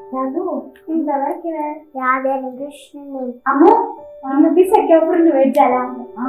എന്താ വരയ്ക്കണേ രാധേനും കൃഷ്ണനും അമ്മു ഇന്ന് പിസയ്ക്ക് ഓഫറിന് മേടിച്ചാലാ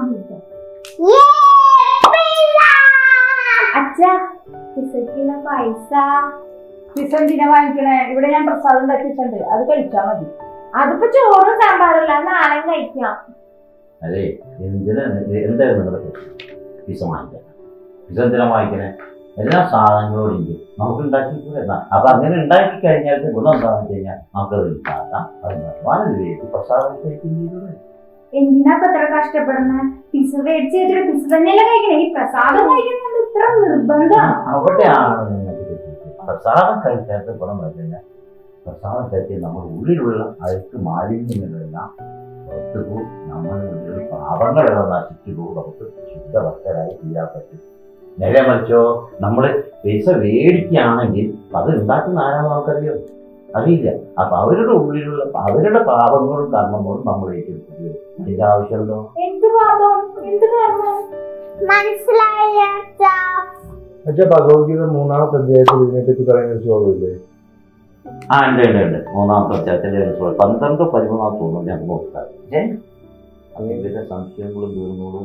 അച്ഛാ പിസയ്ക്കുള്ള പൈസ പിസ എന്തിനാ വാങ്ങിക്കണേ ഇവിടെ ഞാൻ പ്രസാദം ഉണ്ടാക്കിയിട്ടുണ്ട് അത് കഴിച്ചാ മതി അതിപ്പോ ചോറും സാമ്പാറല്ല നാളെ കഴിക്കാം അതെ എന്തിനാ എന്തായിരുന്നു നിങ്ങളുടെ പിസ വാങ്ങിക്കാൻ പിസ എന്തിനാ വാങ്ങിക്കണേ എല്ലാ സാധനങ്ങളോടും ഉണ്ട് നമുക്ക് ഉണ്ടാക്കി അപ്പൊ അങ്ങനെ ഉണ്ടാക്കി കഴിഞ്ഞാൽ ഗുണം എന്താണെന്ന് വെച്ച് കഴിഞ്ഞാൽ നമുക്കത് ഉണ്ടാക്കാം അത് വളരെ വേണ്ടി പ്രസാദം കഴിക്കുന്നത് എന്തിനാ ഇപ്പൊ ഇത്ര കഷ്ടപ്പെടുന്ന പിസ മേടിച്ച് വെച്ചിട്ട് പിസ തന്നെയല്ലേ കഴിക്കണേ ഈ പ്രസാദം കഴിക്കുന്നത് ഇത്ര നിർബന്ധം അവിടെയാണ് നിങ്ങൾക്ക് തെറ്റിയത്. പ്രസാദം കഴിക്കാത്ത ഗുണം വരുന്നില്ല പ്രസാദം കഴിച്ച് നമ്മുടെ ഉള്ളിലുള്ള അഴുക്ക് മാലിന്യങ്ങളെല്ലാം പുറത്തു പോകും നമ്മുടെ ഉള്ളിൽ പാവങ്ങളെല്ലാം നശിച്ചു പോകും നമുക്ക് ശുദ്ധഭക്തരായി തീരാൻ പറ്റും നേരെ മറിച്ചോ നമ്മൾ പൈസ മേടിക്കുകയാണെങ്കിൽ അത് ഉണ്ടാക്കുന്ന ആരാണെന്ന് നമുക്കറിയാം അറിയില്ല അപ്പൊ അവരുടെ ഉള്ളിലുള്ള അവരുടെ പാപങ്ങളും കർമ്മങ്ങളും നമ്മൾ ഏറ്റെടുക്കേണ്ടി വരും അതിന്റെ ആവശ്യമുണ്ടോ എന്ത് പാപം എന്ത് കർമ്മം മനസ്സിലായ അച്ഛാ പക്ഷെ ഭഗവത്ഗീത മൂന്നാമത്തെ അധ്യായത്തിൽ ഇതിനെപ്പറ്റി പറയുന്ന ഒരു ശ്ലോകമില്ലേ ആ ഉണ്ട് ഉണ്ട് ഉണ്ട് മൂന്നാമത്തെ അധ്യായത്തിലെ റിസോൾട്ട് പന്ത്രണ്ട് പതിമൂന്നാം തോന്നുന്നു ഞാൻ നോക്കാം ഏ അങ്ങനെ സംശയങ്ങളും തീർന്നോളും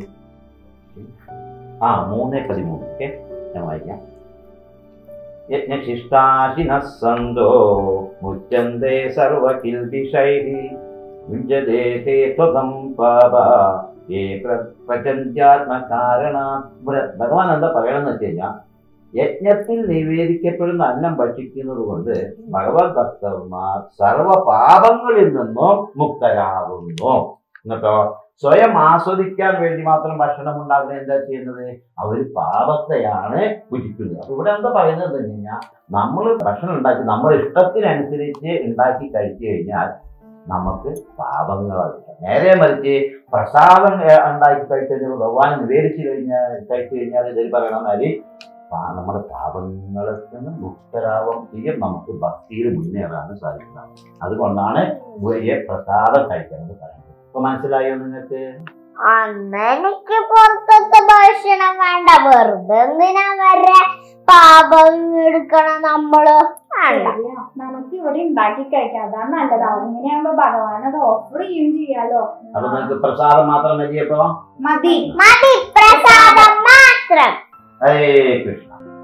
ആ മൂന്ന് പതിമൂന്ന് ഓക്കെ ഞാൻ വായിക്കാം യജ്ഞശിഷ്ടാശിന സന്തോ മുച്ചന്തേ സർവകിൽദിഷൈഹി മുഞ്ചതേ ഹേ ത്വകം പാപ ഏ പ്രപഞ്ചാത്മകാരണ ഇവിടെ ഭഗവാൻ എന്താ പറയണമെന്ന് വെച്ച് കഴിഞ്ഞാൽ യജ്ഞത്തിൽ നിവേദിക്കപ്പെടുന്ന അന്നം ഭക്ഷിക്കുന്നത് കൊണ്ട് ഭഗവത് ഭക്തന്മാർ സർവ പാപങ്ങളിൽ നിന്നും മുക്തരാകുന്നു എന്നിട്ടോ സ്വയം ആസ്വദിക്കാൻ വേണ്ടി മാത്രം ഭക്ഷണം ഉണ്ടാക്കുന്നത് എന്താ ചെയ്യുന്നത് അവർ പാപത്തെയാണ് ഭുജിക്കുന്നത് അപ്പൊ ഇവിടെ എന്താ പറയുന്നത് എന്ന് വെച്ച് കഴിഞ്ഞാൽ നമ്മൾ ഭക്ഷണം ഉണ്ടാക്കി നമ്മുടെ ഇഷ്ടത്തിനനുസരിച്ച് ഉണ്ടാക്കി കഴിച്ചു കഴിഞ്ഞാൽ നമുക്ക് പാപങ്ങളാവില്ല നേരെ മറിച്ച് പ്രസാദം ഏ, ഉണ്ടാക്കി കഴിച്ചു കഴിഞ്ഞാൽ ഭഗവാൻ നിവേദിച്ചു കഴിഞ്ഞാൽ കഴിച്ചു കഴിഞ്ഞാൽ ഇതിൽ പറയണമെന്നാല് പാ- നമ്മുടെ പാപങ്ങളിൽ നിന്ന് മുക്തരാവാൻ ചെയ്യും നമുക്ക് ഭക്തിയിൽ മുന്നേറാൻ സാധിക്കുന്നത് അതുകൊണ്ടാണ് വലിയ പ്രസാദം കഴിക്കുന്നത് പറയുന്നത് ഇപ്പൊ മനസ്സിലായോ നിങ്ങൾക്ക് അന്ന് എനിക്ക് പുറത്തത്തെ ഭക്ഷണം വേണ്ട വെറുതെ എന്തിനാ വരെ പാപം എടുക്കണം നമ്മള് വേണ്ട ശരിയാ. നമുക്ക് ഇവിടെ ഉണ്ടാക്കി കഴിക്കാം അതാണ് നല്ലതാവും ഇങ്ങനെയാകുമ്പോ ഭഗവാൻ അത് ഓഫർ ചെയ്യും ചെയ്യാലോ അപ്പൊ നിങ്ങൾക്ക് പ്രസാദം മാത്രം മതിയപ്പോ മതി മതി പ്രസാദം മാത്രം ഹരേ കൃഷ്ണ